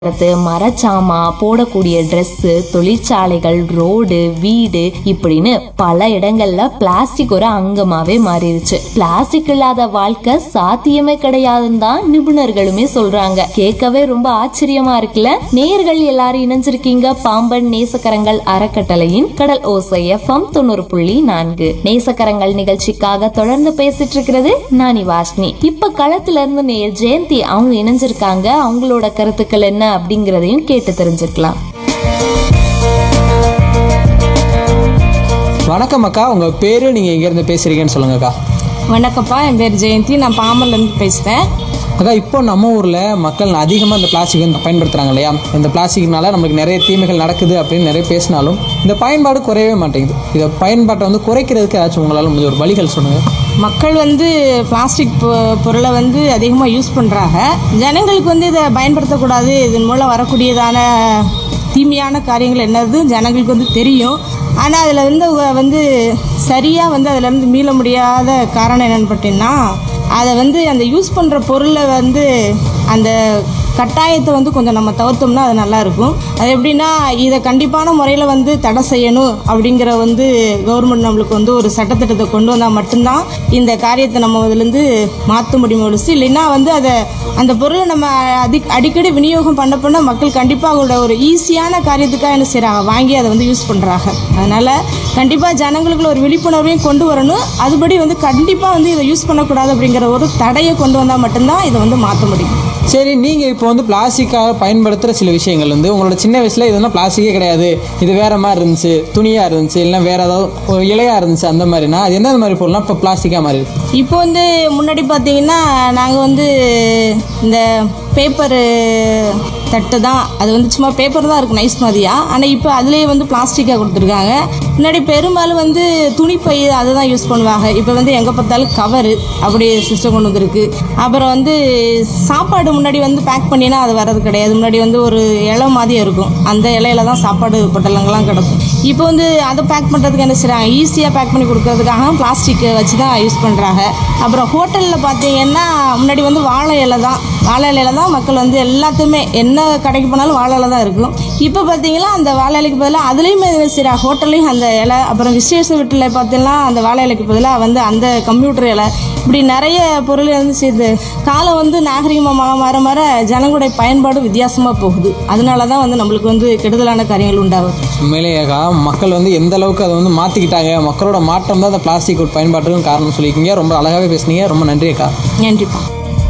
அடுத்து மரச்சாமா போடக்கூடிய Dress தொழிற்சாலைகள் ரோடு வீடு இப்படின்னு பல இடங்கள்ல பிளாஸ்டிக் ஒரு அங்கமாவே மாறிடுச்சு பிளாஸ்டிக் இல்லாத வாழ்க்கை சாத்தியமே கிடையாதுன்னு தான் நிபுணர்களுமே சொல்றாங்க கேட்கவே ரொம்ப ஆச்சரியமா இருக்குல்ல நேயர்கள் எல்லாரும் இணைஞ்சிருக்கீங்க பாம்பன் நேசக்கரங்கள் அறக்கட்டளையின் கடல் ஓசை எஃப்எம் தொண்ணூறு புள்ளி நான்கு நேசக்கரங்கள் நிகழ்ச்சிக்காக தொடர்ந்து பேசிட்டு இருக்கிறது நானி வாஷ்னி இப்ப களத்துல இருந்து நேர் ஜெயந்தி அவங்க இணைஞ்சிருக்காங்க அவங்களோட கருத்துக்கள் என்ன அப்படிங்கறதையும் கேட்டு தெரிஞ்சுக்கலாம் வணக்கம் அக்கா உங்கள் பேர் நீங்கள் எங்கேருந்து பேசுகிறீங்கன்னு சொல்லுங்கக்கா வணக்கம்ப்பா என் பேர் ஜெயந்தி நான் பாம்பன்லேருந்து பேசுகிறேன் அக்கா இப்போ நம்ம ஊரில் மக்கள் அதிகமாக இந்த பிளாஸ்டிக் வந்து பயன்படுத்துகிறாங்க இல்லையா இந்த பிளாஸ்டிக்னால நம்மளுக்கு நிறைய தீமைகள் நடக்குது அப்படின்னு நிறைய பேசினாலும் இந்த பயன்பாடு குறையவே மாட்டேங்குது இதை பயன்பாட்டை வந்து குறைக்கிறதுக்கு ஏதாச்சும் உங்களால் முடிஞ்ச ஒரு வழிகள் சொல்லுங்கள் மக்கள் வந்து பிளாஸ்டிக் பொ- பொருளை வந்து அதிகமாக யூஸ் பண்ணுறாங்க ஜனங்களுக்கு வந்து இதை பயன்படுத்தக்கூடாது இதன் மூலம் வரக்கூடியதான தீமையான காரியங்கள் என்னது ஜனங்களுக்கு வந்து தெரியும் ஆனால் அதில் வந்து அவங்க வந்து சரியாக வந்து அதிலேருந்து மீள முடியாத காரணம் என்னென்னு பார்த்தீங்கன்னா அதை வந்து அந்த யூஸ் பண்ணுற பொருளை வந்து அந்த கட்டாயத்தை வந்து கொஞ்சம் நம்ம தவிர்த்தோம்னா அது நல்லா இருக்கும் அது எப்படின்னா இதை கண்டிப்பான முறையில் வந்து தடை செய்யணும் அப்படிங்கிற வந்து கவர்மெண்ட் நம்மளுக்கு வந்து ஒரு சட்டத்திட்டத்தை கொண்டு வந்தால் மட்டும்தான் இந்த காரியத்தை நம்ம இதுலேருந்து மாற்ற முடியும் ஒழிச்சு இல்லைன்னா வந்து அதை அந்த பொருளை நம்ம அதி அடிக்கடி விநியோகம் பண்ண பண்ண மக்கள் கண்டிப்பாக அவங்களோட ஒரு ஈஸியான காரியத்துக்காக என்ன செய்கிறாங்க வாங்கி அதை வந்து யூஸ் பண்ணுறாங்க அதனால் கண்டிப்பாக ஜனங்களுக்குள்ள ஒரு விழிப்புணர்வையும் கொண்டு வரணும் அதுபடி வந்து கண்டிப்பாக வந்து இதை யூஸ் பண்ணக்கூடாது அப்படிங்கிற ஒரு தடையை கொண்டு வந்தால் மட்டும்தான் இதை வந்து மாற்ற முடியும் சரி நீங்கள் இப்போ வந்து பிளாஸ்டிக்காக பயன்படுத்துகிற சில விஷயங்கள் வந்து உங்களோட சின்ன வயசில் இதெல்லாம் பிளாஸ்டிக்கே கிடையாது இது வேற மாதிரி இருந்துச்சு துணியாக இருந்துச்சு இல்லைன்னா வேற ஏதாவது ஒரு இலையாக இருந்துச்சு அந்த மாதிரினா அது எந்த மாதிரி பொருள்லாம் இப்போ பிளாஸ்டிக்காக மாறி இருக்கு இப்போ வந்து முன்னாடி பார்த்தீங்கன்னா நாங்கள் வந்து இந்த பேப்பரு தட்டு தான் அது வந்து சும்மா பேப்பர் தான் இருக்கும் நைஸ் மாதிரியா ஆனால் இப்போ அதுலேயே வந்து பிளாஸ்டிக்காக கொடுத்துருக்காங்க முன்னாடி பெரும்பாலும் வந்து துணிப்பை அதை தான் யூஸ் பண்ணுவாங்க இப்போ வந்து எங்கே பார்த்தாலும் கவரு அப்படி சிஸ்டம் கொண்டு வந்திருக்கு அப்புறம் வந்து சாப்பாடு முன்னாடி வந்து பேக் பண்ணினா அது வர்றது கிடையாது முன்னாடி வந்து ஒரு இலை மாதிரி இருக்கும் அந்த இலையில தான் சாப்பாடு பொட்டலங்கள்லாம் கிடக்கும் இப்போ வந்து அதை பேக் பண்ணுறதுக்கு என்ன செய்கிறாங்க ஈஸியாக பேக் பண்ணி கொடுக்கறதுக்காக பிளாஸ்டிக் வச்சு தான் யூஸ் பண்ணுறாங்க அப்புறம் ஹோட்டலில் பார்த்தீங்கன்னா முன்னாடி வந்து வாழை இலை தான் வாழை இலையில தான் மக்கள் வந்து எல்லாத்தையுமே என்ன கடைக்கு போனாலும் வாழை இலை தான் இருக்கும் இப்போ பார்த்தீங்கன்னா அந்த வாழை இலைக்கு பதிலாக அதுலேயுமே என்ன செய்கிறாங்க ஹோட்டல்லையும் அந்த இலை அப்புறம் விசேஷ வீட்டில் பார்த்தீங்கன்னா அந்த வாழை இலைக்கு பதிலாக வந்து அந்த கம்ப்யூட்டர் இலை இப்படி நிறைய பொருள் வந்து செய்யுது காலம் வந்து நாகரிகமாக மாற மாற ஜனங்களுடைய பயன்பாடு வித்தியாசமாக போகுது அதனால தான் வந்து நம்மளுக்கு வந்து கெடுதலான காரியங்கள் உண்டாகுது உண்மையிலேயேக்கா மக்கள் வந்து எந்த அளவுக்கு அதை வந்து மாற்றிக்கிட்டாங்க மக்களோட மாற்றம் தான் அந்த பிளாஸ்டிக் பயன்பாட்டுக்கு காரணம் சொல்லியிருக்கீங்க ரொம்ப அழகாகவே பேசுனீங்க ரொம்ப நன்றி அக்கா நன்றிப்பா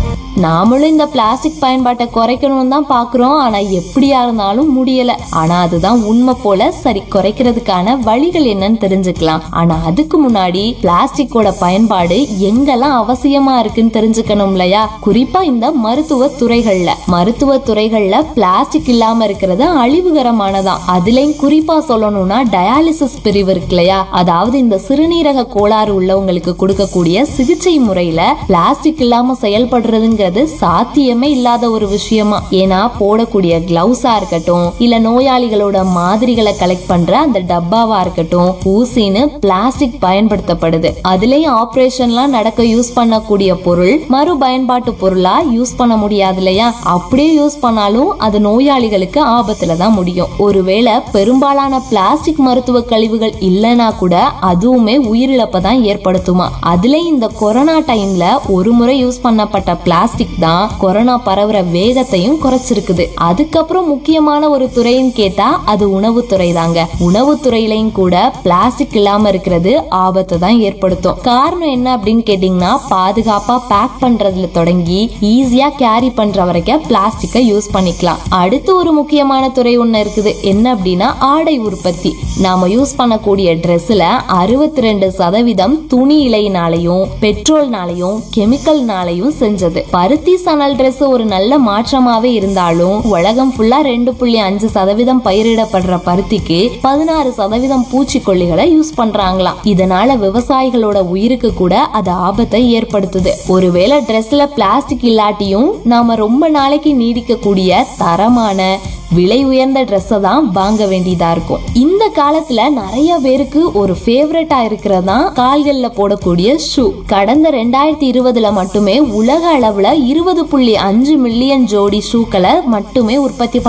நாமளும் இந்த பிளாஸ்டிக் பயன்பாட்டை குறைக்கணும் தான் பாக்குறோம் ஆனா எப்படியா இருந்தாலும் முடியல ஆனா அதுதான் உண்மை போல சரி குறைக்கிறதுக்கான வழிகள் என்னன்னு தெரிஞ்சுக்கலாம் ஆனா அதுக்கு முன்னாடி பிளாஸ்டிக்கோட பயன்பாடு எங்கெல்லாம் அவசியமா இருக்குன்னு தெரிஞ்சுக்கணும் இல்லையா குறிப்பா இந்த மருத்துவ துறைகள்ல மருத்துவ துறைகள்ல பிளாஸ்டிக் இல்லாம இருக்கிறது அழிவுகரமானதான் அதுலயும் குறிப்பா சொல்லணும்னா டயாலிசிஸ் பிரிவு இருக்கு இல்லையா அதாவது இந்த சிறுநீரக கோளாறு உள்ளவங்களுக்கு கொடுக்கக்கூடிய சிகிச்சை முறையில பிளாஸ்டிக் இல்லாம செயல்படுறதுங்கிறது சாத்தியமே இல்லாத ஒரு விஷயமா ஏன்னா போடக்கூடிய கிளவுஸா இருக்கட்டும் இல்ல நோயாளிகளோட மாதிரிகளை கலெக்ட் பண்ற அந்த டப்பாவா இருக்கட்டும் ஊசின்னு பிளாஸ்டிக் பயன்படுத்தப்படுது அதுலயும் ஆபரேஷன்லாம் நடக்க யூஸ் பண்ணக்கூடிய பொருள் மறு பயன்பாட்டு பொருளா யூஸ் பண்ண முடியாது இல்லையா அப்படியே யூஸ் பண்ணாலும் அது நோயாளிகளுக்கு ஆபத்துல தான் முடியும் ஒருவேளை பெரும்பாலான பிளாஸ்டிக் மருத்துவ கழிவுகள் இல்லைன்னா கூட அதுவுமே உயிரிழப்பை தான் ஏற்படுத்துமா அதுல இந்த கொரோனா டைம்ல ஒரு முறை யூஸ் பண்ணப்பட்ட பிளாஸ்டிக் தான் கொரோனா பரவுற வேகத்தையும் குறைச்சிருக்குது அதுக்கப்புறம் முக்கியமான ஒரு துறைன்னு கேட்டா அது உணவுத்துறை தாங்க உணவுத்துறையிலையும் கூட பிளாஸ்டிக் இல்லாம இருக்கிறது ஆபத்தை தான் ஏற்படுத்தும் காரணம் என்ன அப்படின்னு கேட்டீங்கன்னா பாதுகாப்பா பேக் பண்றதுல தொடங்கி ஈஸியா கேரி பண்ற வரைக்கும் பிளாஸ்டிக்கை யூஸ் பண்ணிக்கலாம் அடுத்து ஒரு முக்கியமான துறை ஒண்ணு இருக்குது என்ன அப்படின்னா ஆடை உற்பத்தி நாம யூஸ் பண்ணக்கூடிய ட்ரெஸ்ல அறுபத்தி ரெண்டு சதவீதம் துணி இலையினாலையும் பெட்ரோல்னாலையும் கெமிக்கல்னாலையும் செஞ்சது பருத்தி சணல் Dress ஒரு நல்ல மாற்றமாவே இருந்தாலும் உலகம் ஃபுல்லா ரெண்டு புள்ளி அஞ்சு சதவீதம் பயிரிடப்படுற பருத்திக்கு பதினாறு சதவீதம் பூச்சிக்கொல்லிகளை யூஸ் பண்றாங்களாம் இதனால விவசாயிகளோட உயிருக்கு கூட அது ஆபத்தை ஏற்படுத்துது ஒருவேளை Dressல பிளாஸ்டிக் இல்லாட்டியும் நாம ரொம்ப நாளைக்கு நீடிக்கக்கூடிய தரமான விலை உயர்ந்த ட்ரெஸ்ஸை தான் வாங்க வேண்டியதா இருக்கும் இந்த காலத்துல நிறைய பேருக்கு ஒரு ஃபேவரட்டா இருக்கிறதா கால்கள்ல போடக்கூடிய ஷூ கடந்த ரெண்டாயிரத்தி இருபதுல மட்டுமே உலக அளவுல இருபது புள்ளி அஞ்சு மில்லியன் ஜோடி ஷூக்களை மட்டுமே உற்பத்தி